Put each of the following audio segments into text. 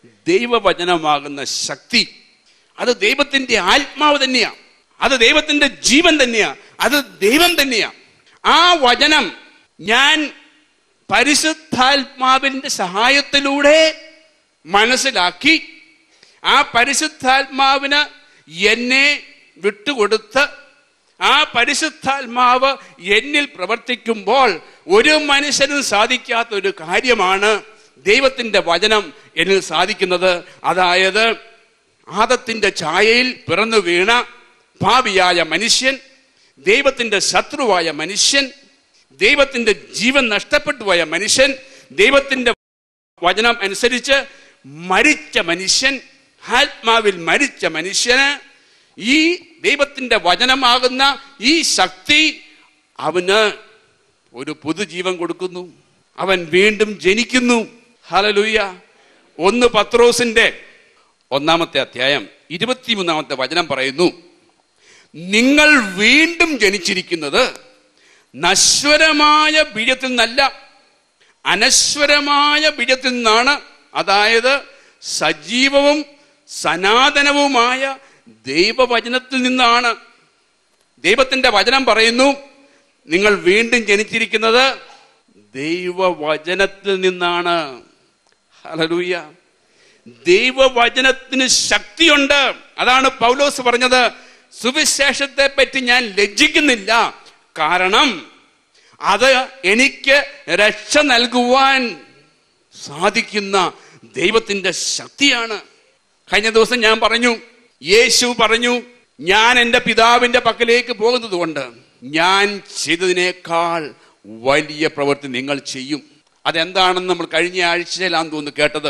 ദൈവവചനമാകുന്ന ശക്തി അത് ദൈവത്തിന്റെ ആത്മാവ് തന്നെയാ അത് ദൈവത്തിന്റെ ജീവൻ തന്നെയാ അത് ദൈവം തന്നെയാ ആ വചനം ഞാൻ പരിശുദ്ധാത്മാവിന്റെ സഹായത്തിലൂടെ മനസ്സിലാക്കി ആ പരിശുദ്ധാത്മാവിന് എന്നെ വിട്ടുകൊടുത്ത് ആ പരിശുദ്ധാത്മാവ് എന്നിൽ പ്രവർത്തിക്കുമ്പോൾ ഒരു മനുഷ്യനും സാധിക്കാത്ത ഒരു കാര്യമാണ് ദൈവത്തിന്റെ വചനം എന്നിൽ സാധിക്കുന്നത് അതായത് ആദത്തിന്റെ ഛായയിൽ പിറന്നു വീണ ഭാവിയായ മനുഷ്യൻ ദൈവത്തിന്റെ ശത്രുവായ മനുഷ്യൻ ദൈവത്തിന്റെ ജീവൻ നഷ്ടപ്പെട്ടു പോയ മനുഷ്യൻ ദൈവത്തിന്റെ വചനം അനുസരിച്ച് മരിച്ച മനുഷ്യൻ ആത്മാവിൽ മരിച്ച മനുഷ്യന് ഈ ദൈവത്തിന്റെ വചനമാകുന്ന ഈ ശക്തി അവന് ഒരു പുതുജീവൻ കൊടുക്കുന്നു അവൻ വീണ്ടും ജനിക്കുന്നു ഹലലുയ്യ ഒന്ന് പത്രോസിന്റെ ഒന്നാമത്തെ അധ്യായം ഇരുപത്തിമൂന്നാമത്തെ വചനം പറയുന്നു നിങ്ങൾ വീണ്ടും ജനിച്ചിരിക്കുന്നത് നശ്വരമായ ബീജത്തിൽ നിന്നല്ല അനശ്വരമായ ബീജത്തിൽ നിന്നാണ് അതായത് സജീവവും സനാതനവുമായ ദൈവവചനത്തിൽ നിന്നാണ് ദൈവത്തിന്റെ വചനം പറയുന്നു നിങ്ങൾ വീണ്ടും ജനിച്ചിരിക്കുന്നത് ദൈവവചനത്തിൽ നിന്നാണ് ഹലലൂയ ദൈവവചനത്തിന് ശക്തിയുണ്ട് അതാണ് പൗലോസ് പറഞ്ഞത് സുവിശേഷത്തെ പറ്റി ഞാൻ ലജ്ജിക്കുന്നില്ല കാരണം അത് എനിക്ക് രക്ഷ നൽകുവാൻ സാധിക്കുന്ന ദൈവത്തിന്റെ ശക്തിയാണ് കഴിഞ്ഞ ദിവസം ഞാൻ പറഞ്ഞു യേശു പറഞ്ഞു ഞാൻ എൻ്റെ പിതാവിന്റെ പക്കലേക്ക് പോകുന്നത് കൊണ്ട് ഞാൻ ചെയ്തതിനേക്കാൾ വലിയ പ്രവൃത്തി നിങ്ങൾ ചെയ്യും അതെന്താണെന്ന് നമ്മൾ കഴിഞ്ഞ ആഴ്ചയിലാന്ന് തോന്നുന്നു കേട്ടത്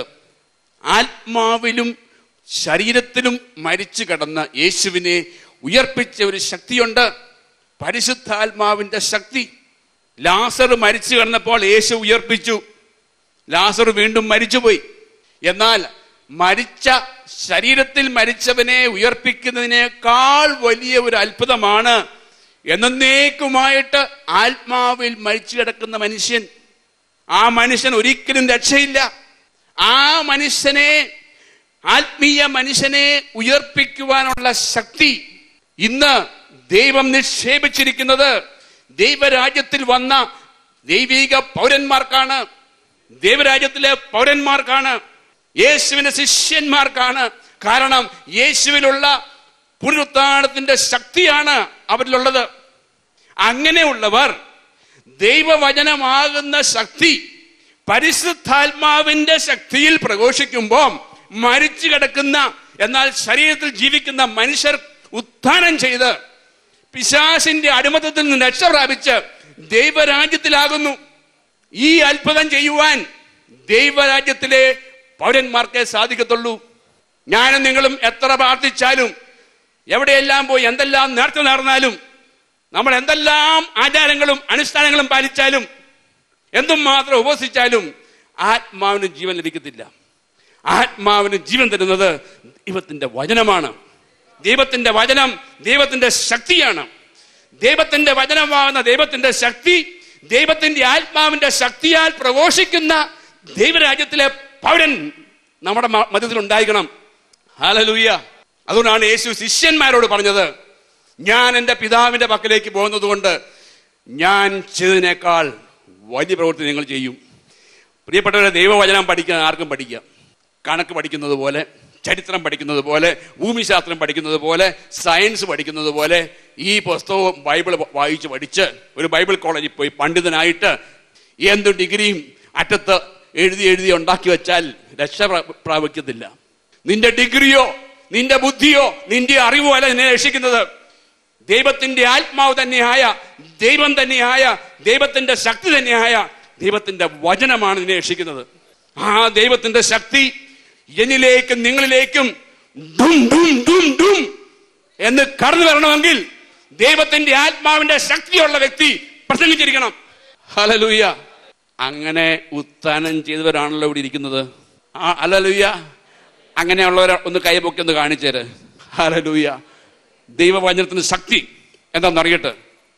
ആത്മാവിലും ശരീരത്തിലും മരിച്ചു കിടന്ന യേശുവിനെ ഉയർപ്പിച്ച ഒരു ശക്തിയുണ്ട് പരിശുദ്ധാത്മാവിന്റെ ശക്തി ലാസർ മരിച്ചു കിടന്നപ്പോൾ യേശു ഉയർപ്പിച്ചു ലാസർ വീണ്ടും മരിച്ചുപോയി എന്നാൽ മരിച്ച ശരീരത്തിൽ മരിച്ചവനെ ഉയർപ്പിക്കുന്നതിനേക്കാൾ വലിയ ഒരു അത്ഭുതമാണ് എന്നേക്കുമായിട്ട് ആത്മാവിൽ മരിച്ചു കിടക്കുന്ന മനുഷ്യൻ ആ മനുഷ്യൻ ഒരിക്കലും രക്ഷയില്ല ആ മനുഷ്യനെ ആത്മീയ മനുഷ്യനെ ഉയർപ്പിക്കുവാനുള്ള ശക്തി ഇന്ന് ദൈവം നിക്ഷേപിച്ചിരിക്കുന്നത് ദൈവരാജ്യത്തിൽ വന്ന ദൈവിക പൗരന്മാർക്കാണ് ദൈവരാജ്യത്തിലെ പൗരന്മാർക്കാണ് യേശുവിന്റെ ശിഷ്യന്മാർക്കാണ് കാരണം യേശുവിലുള്ള പുനരുത്ഥാനത്തിന്റെ ശക്തിയാണ് അവരിലുള്ളത് അങ്ങനെയുള്ളവർ ദൈവവചനമാകുന്ന ശക്തി പരിശുദ്ധാത്മാവിന്റെ ശക്തിയിൽ പ്രഘോഷിക്കുമ്പോൾ മരിച്ചു കിടക്കുന്ന എന്നാൽ ശരീരത്തിൽ ജീവിക്കുന്ന മനുഷ്യർ ഉത്ഥാനം ചെയ്ത് പിശാസിന്റെ അടിമത്തത്തിൽ നിന്ന് രക്ഷ പ്രാപിച്ച് ദൈവരാജ്യത്തിലാകുന്നു ഈ അത്ഭുതം ചെയ്യുവാൻ ദൈവരാജ്യത്തിലെ പൗരന്മാർക്കേ സാധിക്കത്തുള്ളൂ ഞാനും നിങ്ങളും എത്ര പ്രാർത്ഥിച്ചാലും എവിടെയെല്ലാം പോയി എന്തെല്ലാം നേർച്ച നേർന്നാലും നമ്മൾ എന്തെല്ലാം ആചാരങ്ങളും അനുഷ്ഠാനങ്ങളും പാലിച്ചാലും എന്തും മാത്രം ഉപസിച്ചാലും ആത്മാവിന് ജീവൻ ലഭിക്കത്തില്ല ആത്മാവിന് ജീവൻ തരുന്നത് ദൈവത്തിന്റെ വചനമാണ് ദൈവത്തിന്റെ വചനം ദൈവത്തിന്റെ ശക്തിയാണ് ദൈവത്തിന്റെ വചനമാകുന്ന ദൈവത്തിന്റെ ശക്തി ദൈവത്തിന്റെ ആത്മാവിന്റെ ശക്തിയാൽ പ്രഘോഷിക്കുന്ന ദൈവരാജ്യത്തിലെ പൗരൻ നമ്മുടെ മ- മധ്യത്തിൽ ഉണ്ടായിരിക്കണം ഹാലലൂയ അതുകൊണ്ടാണ് യേശു ശിഷ്യന്മാരോട് പറഞ്ഞത് ഞാൻ എൻ്റെ പിതാവിന്റെ പക്കലേക്ക് പോകുന്നത് കൊണ്ട് ഞാൻ ചെയ്തതിനേക്കാൾ വലിയ പ്രവൃത്തി നിങ്ങൾ ചെയ്യും പ്രിയപ്പെട്ടവരെ ദൈവവചനം പഠിക്കാൻ ആർക്കും പഠിക്കാം കണക്ക് പഠിക്കുന്നത് പോലെ ചരിത്രം പഠിക്കുന്നത് പോലെ ഭൂമിശാസ്ത്രം പഠിക്കുന്നത് പോലെ സയൻസ് പഠിക്കുന്നത് പോലെ ഈ പുസ്തകവും ബൈബിൾ വായിച്ച് പഠിച്ച് ഒരു ബൈബിൾ കോളേജിൽ പോയി പണ്ഡിതനായിട്ട് എന്ത് ഡിഗ്രിയും അറ്റത്ത് എഴുതി എഴുതി ഉണ്ടാക്കി വെച്ചാൽ രക്ഷ പ്ര- പ്രാപിക്കത്തില്ല നിന്റെ ഡിഗ്രിയോ നിന്റെ ബുദ്ധിയോ നിന്റെ അറിവോ അല്ല നിന്നെ രക്ഷിക്കുന്നത് ദൈവത്തിന്റെ ആത്മാവ് തന്നെയായ ദൈവം തന്നെയായ ദൈവത്തിന്റെ ശക്തി തന്നെയായ ദൈവത്തിന്റെ വചനമാണ് നിന്നെ രക്ഷിക്കുന്നത് ആ ദൈവത്തിന്റെ ശക്തി എന്നിലേക്കും നിങ്ങളിലേക്കും ഡും ഡും ഡും ഡും എന്ന് കടന്നു വരണമെങ്കിൽ ദൈവത്തിന്റെ ആത്മാവിന്റെ ശക്തിയുള്ള വ്യക്തി പ്രസംഗിച്ചിരിക്കണം ഹലലൂയ അങ്ങനെ ഉത്ഥാനം ചെയ്തവരാണല്ലോ ഇവിടെ ഇരിക്കുന്നത് ആ ഹലലൂയ അങ്ങനെയുള്ളവരെ ഒന്ന് കൈപൊക്കി ഒന്ന് കാണിച്ചേര് ഹലലൂയ ദൈവവചനത്തിന് ശക്തി എന്താണെന്നറിയട്ടെ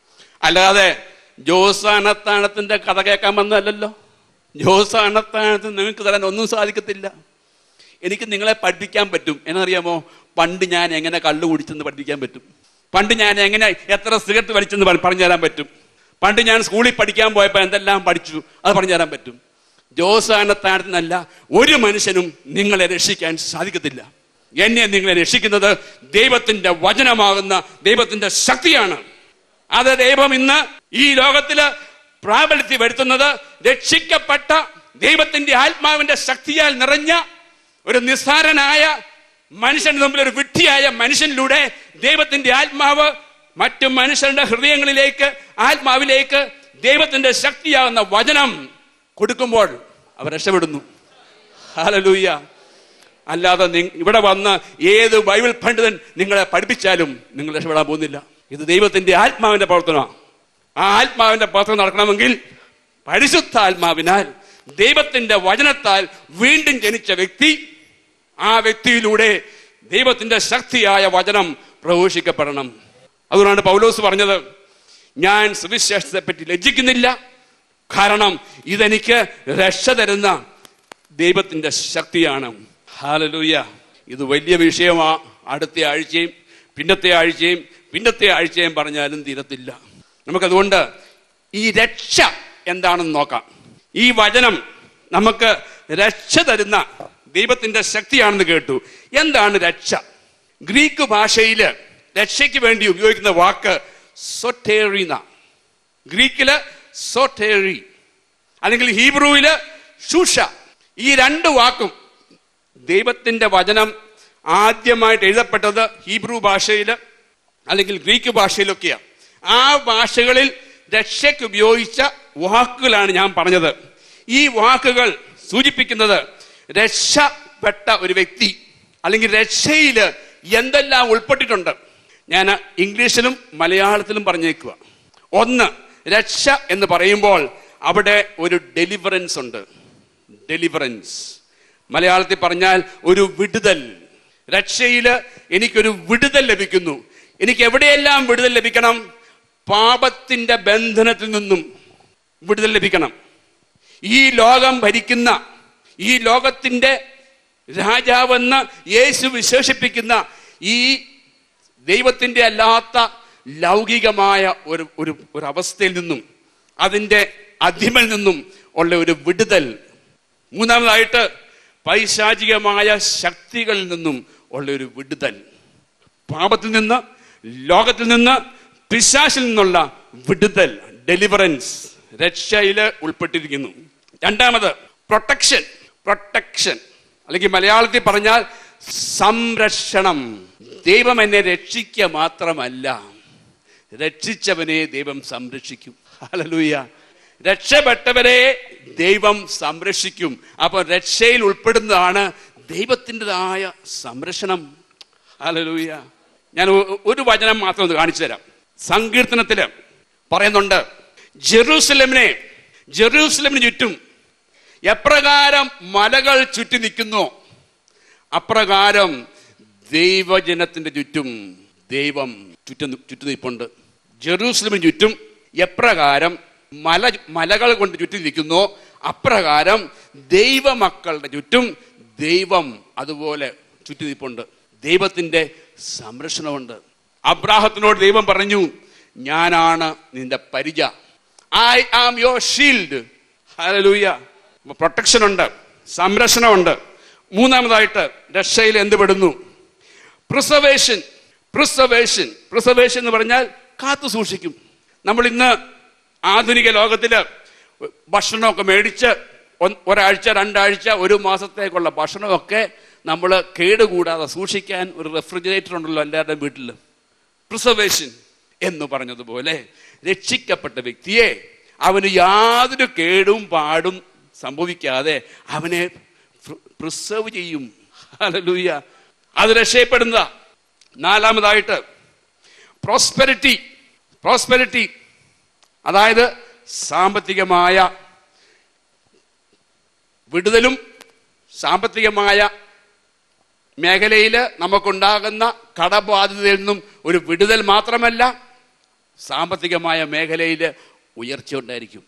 അല്ലാതെ ജോസാനത്താണത്തിന്റെ കഥ കേൾക്കാൻ വന്നതല്ലല്ലോ ജോസാനത്താണത്തിന് നിങ്ങൾക്ക് തരാൻ ഒന്നും സാധിക്കത്തില്ല എനിക്ക് നിങ്ങളെ പഠിപ്പിക്കാൻ പറ്റും എന്നറിയാമോ പണ്ട് ഞാൻ എങ്ങനെ കള്ളു കുടിച്ചെന്ന് പഠിപ്പിക്കാൻ പറ്റും പണ്ട് ഞാൻ എങ്ങനെ എത്ര സിഗരറ്റ് വലിച്ചെന്ന് പറ- പറഞ്ഞു തരാൻ പറ്റും പണ്ട് ഞാൻ സ്കൂളിൽ പഠിക്കാൻ പോയപ്പോൾ എന്തെല്ലാം പഠിച്ചു അത് പറഞ്ഞു തരാൻ പറ്റും ജോസാനത്താഴത്തിനല്ല ഒരു മനുഷ്യനും നിങ്ങളെ രക്ഷിക്കാൻ സാധിക്കത്തില്ല എന്നെ നിങ്ങളെ രക്ഷിക്കുന്നത് ദൈവത്തിന്റെ വചനമാകുന്ന ദൈവത്തിന്റെ ശക്തിയാണ് അത് ദൈവം ഇന്ന് ഈ ലോകത്തില് പ്രാബല്യത്തിൽ വരുത്തുന്നത് രക്ഷിക്കപ്പെട്ട ദൈവത്തിന്റെ ആത്മാവിന്റെ ശക്തിയാൽ നിറഞ്ഞ ഒരു നിസ്സാരനായ മനുഷ്യന് മുമ്പിൽ ഒരു വിഡ്ഢിയായ മനുഷ്യനിലൂടെ ദൈവത്തിന്റെ ആത്മാവ് മറ്റു മനുഷ്യരുടെ ഹൃദയങ്ങളിലേക്ക് ആത്മാവിലേക്ക് ദൈവത്തിന്റെ ശക്തിയാകുന്ന വചനം കൊടുക്കുമ്പോൾ അവർ രക്ഷപ്പെടുന്നു ഹാലലൂയ അല്ലാതെ നി- ഇവിടെ വന്ന് ഏത് ബൈബിൾ പണ്ഡിതൻ നിങ്ങളെ പഠിപ്പിച്ചാലും നിങ്ങൾ രക്ഷപ്പെടാൻ പോകുന്നില്ല ഇത് ദൈവത്തിന്റെ ആത്മാവിന്റെ പ്രവർത്തനമാണ് ആ ആത്മാവിന്റെ പ്രവർത്തനം നടക്കണമെങ്കിൽ പരിശുദ്ധ ആത്മാവിനാൽ ദൈവത്തിന്റെ വചനത്താൽ വീണ്ടും ജനിച്ച വ്യക്തി ആ വ്യക്തിയിലൂടെ ദൈവത്തിന്റെ ശക്തിയായ വചനം പ്രഘോഷിക്കപ്പെടണം അതുകൊണ്ടാണ് പൗലോസ് പറഞ്ഞത് ഞാൻ സുവിശേഷത്തെ പറ്റി ലജ്ജിക്കുന്നില്ല കാരണം ഇതെനിക്ക് രക്ഷ തരുന്ന ദൈവത്തിന്റെ ശക്തിയാണ് ഹാലലൂയ ഇത് വലിയ വിഷയമാ അടുത്ത ആഴ്ചയും പിന്നത്തെ ആഴ്ചയും പിന്നത്തെ ആഴ്ചയും പറഞ്ഞാലും തീരത്തില്ല നമുക്കതുകൊണ്ട് ഈ രക്ഷ എന്താണെന്ന് നോക്കാം ഈ വചനം നമുക്ക് രക്ഷ തരുന്ന ദൈവത്തിന്റെ ശക്തിയാണെന്ന് കേട്ടു എന്താണ് രക്ഷ ഗ്രീക്ക് ഭാഷയിൽ രക്ഷയ്ക്ക് വേണ്ടി ഉപയോഗിക്കുന്ന വാക്ക് സൊട്ടേറിന ഗ്രീക്കില് സോട്ടേറി അല്ലെങ്കിൽ ഹീബ്രുവില് ഷൂഷ ഈ രണ്ട് വാക്കും ദൈവത്തിന്റെ വചനം ആദ്യമായിട്ട് എഴുതപ്പെട്ടത് ഹീബ്രു ഭാഷയിൽ അല്ലെങ്കിൽ ഗ്രീക്ക് ഭാഷയിലൊക്കെയാണ് ആ ഭാഷകളിൽ രക്ഷയ്ക്ക് ഉപയോഗിച്ച വാക്കുകളാണ് ഞാൻ പറഞ്ഞത് ഈ വാക്കുകൾ സൂചിപ്പിക്കുന്നത് രക്ഷപ്പെട്ട ഒരു വ്യക്തി അല്ലെങ്കിൽ രക്ഷയിൽ എന്തെല്ലാം ഉൾപ്പെട്ടിട്ടുണ്ട് ഞാൻ ഇംഗ്ലീഷിലും മലയാളത്തിലും പറഞ്ഞേക്കുക ഒന്ന് രക്ഷ എന്ന് പറയുമ്പോൾ അവിടെ ഒരു ഡെലിവറൻസ് ഉണ്ട് ഡെലിവറൻസ് മലയാളത്തിൽ പറഞ്ഞാൽ ഒരു വിടുതൽ രക്ഷയില് എനിക്കൊരു വിടുതൽ ലഭിക്കുന്നു എനിക്ക് എവിടെയെല്ലാം വിടുതൽ ലഭിക്കണം പാപത്തിന്റെ ബന്ധനത്തിൽ നിന്നും വിടുതൽ ലഭിക്കണം ഈ ലോകം ഭരിക്കുന്ന ഈ ലോകത്തിന്റെ രാജാവെന്ന് യേശു വിശേഷിപ്പിക്കുന്ന ഈ ദൈവത്തിന്റെ അല്ലാത്ത ലൗകികമായ ഒരു ഒരു ഒരു അവസ്ഥയിൽ നിന്നും അതിന്റെ അധിമൽ നിന്നും ഉള്ള ഒരു വിടുതൽ മൂന്നാമതായിട്ട് പൈശാചികമായ ശക്തികളിൽ നിന്നും ഉള്ള ഒരു വിടുതൽ പാപത്തിൽ നിന്ന് ലോകത്തിൽ നിന്ന് പിശാശിൽ നിന്നുള്ള വിടുതൽ ഡെലിവറൻസ് രക്ഷയില് ഉൾപ്പെട്ടിരിക്കുന്നു രണ്ടാമത് പ്രൊട്ടക്ഷൻ പ്രൊട്ടക്ഷൻ അല്ലെങ്കിൽ മലയാളത്തിൽ പറഞ്ഞാൽ സംരക്ഷണം ദൈവം എന്നെ രക്ഷിക്കുക മാത്രമല്ല രക്ഷിച്ചവനെ ദൈവം സംരക്ഷിക്കും ഹല്ലേലൂയ രക്ഷപ്പെട്ടവരെ ദൈവം സംരക്ഷിക്കും അപ്പൊ രക്ഷയിൽ ഉൾപ്പെടുന്നതാണ് ദൈവത്തിൻ്റെതായ സംരക്ഷണം ഹല്ലേലൂയ ഞാൻ ഒ- ഒരു വചനം മാത്രം ഒന്ന് കാണിച്ചു തരാം സങ്കീർത്തനത്തില് പറയുന്നുണ്ട് ജെറൂസലമിനെ ജെറൂസലമിന് ചുറ്റും എപ്രകാരം മലകൾ ചുറ്റി നിൽക്കുന്നു അപ്രകാരം ദൈവജനത്തിന്റെ ചുറ്റും ദൈവം ചുറ്റും ചുറ്റു നിൽപ്പുണ്ട് ജെറൂസലമിന് ചുറ്റും എപ്രകാരം മല മലകൾ കൊണ്ട് ചുറ്റി നിൽക്കുന്നോ അപ്രകാരം ദൈവമക്കളുടെ ചുറ്റും ദൈവം അതുപോലെ ചുറ്റി നിൽപ്പുണ്ട് ദൈവത്തിന്റെ സംരക്ഷണമുണ്ട് അബ്രാഹത്തിനോട് ദൈവം പറഞ്ഞു ഞാനാണ് നിന്റെ പരിച I am your shield hallelujah protection ഉണ്ട് സംരക്ഷണമുണ്ട് മൂന്നാമതായിട്ട് രക്ഷയിൽ എന്ത് പെടുന്നു പ്രിസർവേഷൻ പ്രിസർവേഷൻ പ്രിസർവേഷൻ എന്ന് പറഞ്ഞാൽ കാത്തു സൂക്ഷിക്കും നമ്മൾ ഇന്ന് ആധുനിക ലോകത്തില് ഭക്ഷണമൊക്കെ മേടിച്ച് ഒന്ന് ഒരാഴ്ച രണ്ടാഴ്ച ഒരു മാസത്തേക്കുള്ള ഭക്ഷണമൊക്കെ നമ്മൾ കേടുകൂടാതെ സൂക്ഷിക്കാൻ ഒരു റെഫ്രിജറേറ്റർ ഉണ്ടല്ലോ എല്ലാവരുടെയും വീട്ടിൽ പ്രിസർവേഷൻ എന്ന് പറഞ്ഞതുപോലെ രക്ഷിക്കപ്പെട്ട വ്യക്തിയെ അവന് യാതൊരു കേടും പാടും സംഭവിക്കാതെ അവനെ പ്രിസർവ് ചെയ്യും ഹല്ലേലൂയ അത് രക്ഷയപ്പെടുന്നതാ നാലാമതായിട്ട് പ്രോസ്പെരിറ്റി പ്രോസ്പെരിറ്റി അതായത് സാമ്പത്തികമായ വിടുതലും സാമ്പത്തികമായ മേഖലയിൽ നമുക്കുണ്ടാകുന്ന കടബാധ്യതയിൽ നിന്നും ഒരു വിടുതൽ മാത്രമല്ല സാമ്പത്തികമായ മേഖലയിൽ ഉയർച്ച ഉണ്ടായിരിക്കും